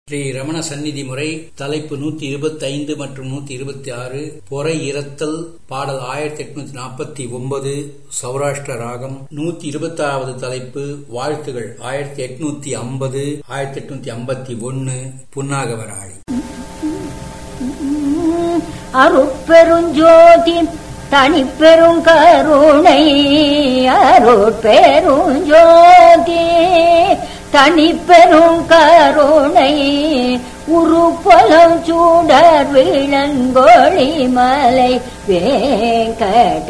ஸ்ரீ ரமண சந்நிதி முறை தலைப்பு நூத்தி இருபத்தி ஐந்து மற்றும் நூத்தி இருபத்தி ஆறு பொறை இரத்தல் பாடல் ஆயிரத்தி எட்நூத்தி நாற்பத்தி ஒன்பது சௌராஷ்டிர ராகம் நூத்தி இருபத்தி ஆறாவது தலைப்பு வாழ்த்துகள் ஆயிரத்தி எட்நூத்தி ஐம்பது ஆயிரத்தி எட்நூத்தி ஐம்பத்தி ஒன்னு புன்னாகவராளி அருட்பெருஞ்சோதி தனிப்பெரும் கருணை அருட்பெருஞ்சோதி தனிப்பெரும் கருணை உருப்பலம் சூடர் விளங்கொழி மலை வேங்கட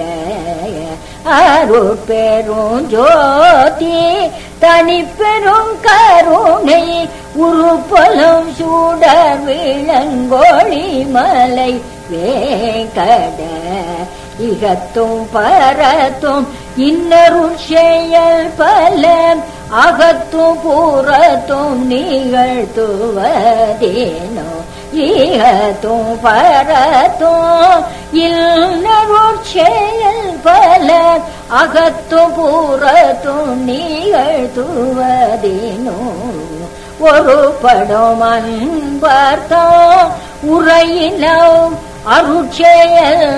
அருட்பெரும் ஜோதி தனிப்பெரும் கருணை உருப்பலம் சூடர் விளங்கொழி மலை வேங்கட இகத்தும் பரத்தும் இன்னருள் செயல் பல அகத்தும் புறத்தும் நிகழ்த்துவதேனோ இகத்தும் பரத்தும் இன்னருள் செயல் பல அகத்தும் புறத்தும் நிகழ்த்துவதேனோ ஒரு படம் அன்பர்த்தம் உரையிலும் அருட்செயல்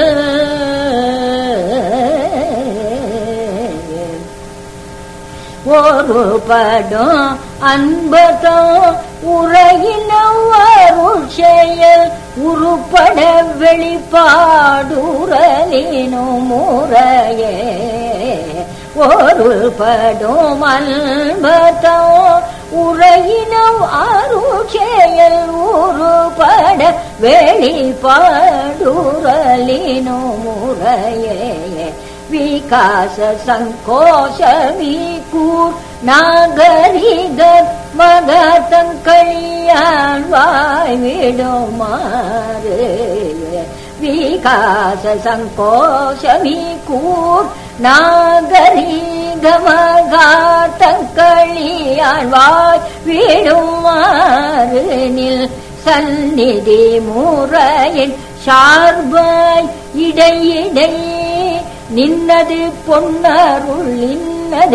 ஒரு படம் அன்பதம் உரையிலும் அருட்செயல் உருப்பட வெளிப்பாடுரலினும் முறையே ஒரு படும் அன்பதம் உரையினம் அருட்செயல் உருப்பட வெளிப்பாடுரலினும் முறையே விகாச சங்கோஷ விகூர் நாகரிக மகத்தங்களியால் வாய்விடுமாறு விகாச சங்கோஷ விகூர் நாகரிக மகாத்தங்களியால் வாய் விடுமாறு நில் சந்நிதி முறையின் சார்பாய் இடையிடை நின்னது பொன்னருள் இன்னது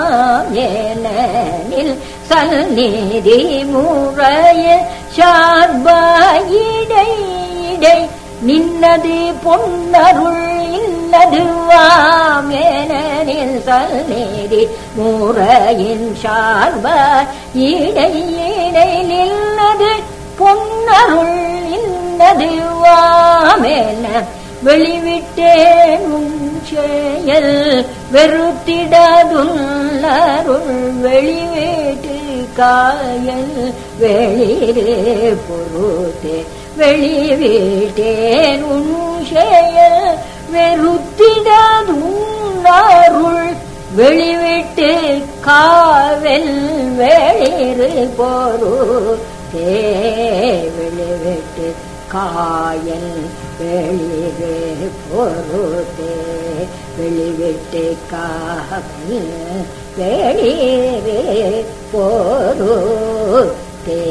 வாயனில் சந்நிதி முறைய சார்பாயிடை இடை நின்னது பொன்னருள் இன்னது வாமேனில் சந்நிதி முறையின் சார்பாய் இடை இடை நின்னது பொன்னருள் இன்னது வாமேன வெளிவிட்டேன் உன் செயல் வெறுத்திடதுள்ளருள் வெளிவேட்டு காயல் வெளிரே பொருத்தே வெளிவிட்டேன் உன் செயல் வெறுத்திடதுள்ளருள் வெளிவிட்டு காவல் வெளிரு பொருத்தே வெளிவிட்டு காயல் வெளிவே பொருத்தே வெளிவிட்டு காவல் வெளிவே பொருத்தே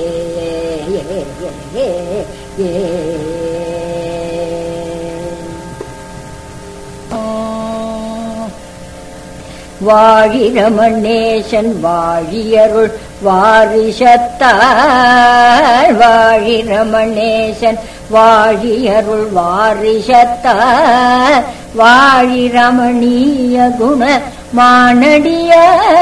ஏ வாழிரமணேசன் வாழியருள் வாரிசத்தாள் வாழிரமணேசன் வாழியருள் வாரிசத்தாள் வாழிரமணீய குண மானடிய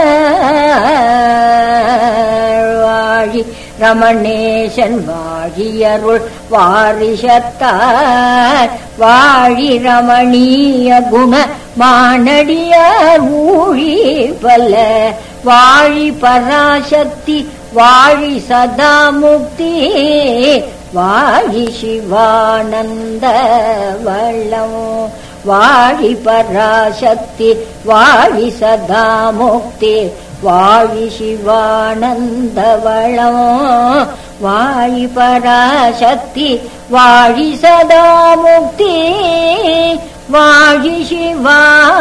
வாழி ரமணேசன் வாழியருள் வாரிசத்தார் வாழி ரமணீய குண மானடியார் ஊழி பல வாழி பராசக்தி வாழி சதா முக்தி வாழி சிவானந்த வள்ளம் வாழி பராசக்தி வாழி சதா முக்தி வாழி சிவானந்த வளம் வாழி பராசக்தி வாழி சதா முக்தி வாழி சிவா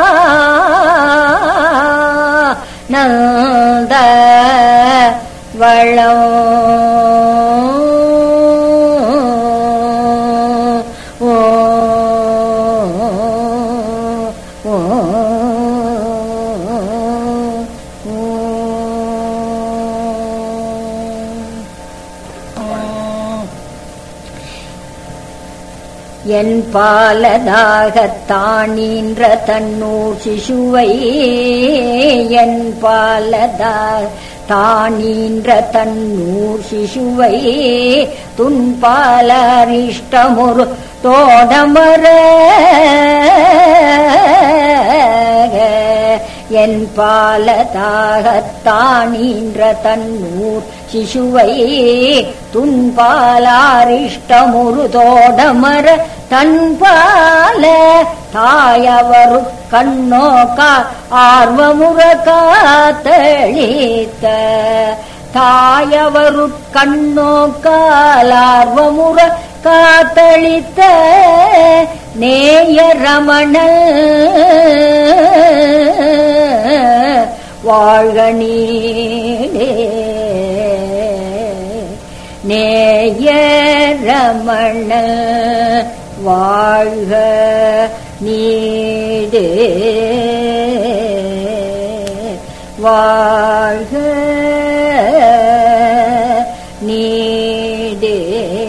நந்த வளம் ஓ ஓ என் பாலதாகத்தான் ஈன்ற தன்னூர் சிசுவை என் பாலதாக தானீன்ற தன்னூர் சிசுவை துன்பாலரிஷ்டமுரு தோடமர என் பாலதாகத்தானீன்ற தன்னூர் சிசுவை துன்பாலாரிஷ்டமுரு தோடமர தன்பால தாயவரு கண்ணோக்கா ஆர்வமுற காத்தளித்த தாயவரு கண்ணோக்கால் ஆர்வமுற காத்தளித்த நேய ரமண வாழ்க நீடே நேய ரமண வாழ்க நீடே வாழ்க நீடே